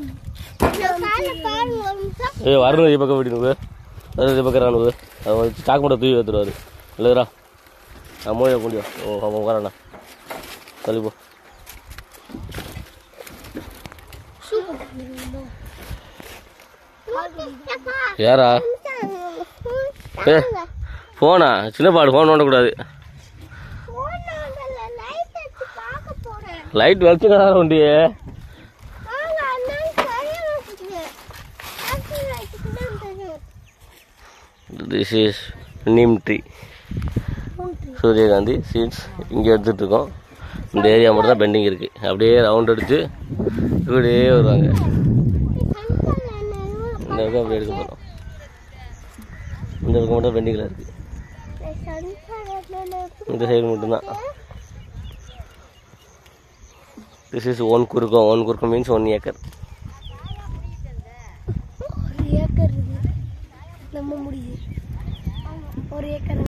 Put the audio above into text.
ஏ வரணும் ఈ పక్క పెట్టినవు అదే ఈ పక్క రాను அது வந்து சாக்கு மட்டும் தூக்கி வைத்துருவாரு இல்லைரா அம்மாவே முடியும் ஓ அவன் உட்காரண்ணா தள்ளி போ யாரா ஏ ஃபோனா சின்ன பாடு ஃபோன் நோண்டக்கூடாது லைட் வச்சுனா உண்டியே திஸ் இஸ் நீம் ட்ரீ சூரியகாந்தி சீட்ஸ் இங்கே எடுத்துகிட்டு இருக்கோம் இந்த ஏரியா மட்டும் தான் பெண்டிங் இருக்குது அப்படியே ரவுண்ட் அடித்து இப்படியே வருவாங்க இந்த பக்கம் அப்படியே எடுக்க போகிறோம் இந்த பக்கம் மட்டும் பெண்டிங்கில் இருக்குது இந்த சைடு மட்டும்தான் this is one kurukkam one kurukkam means one acre ஒரு ஏக்கர் இருக்கு நம்ம முடியுது ஒரு ஏக்கர்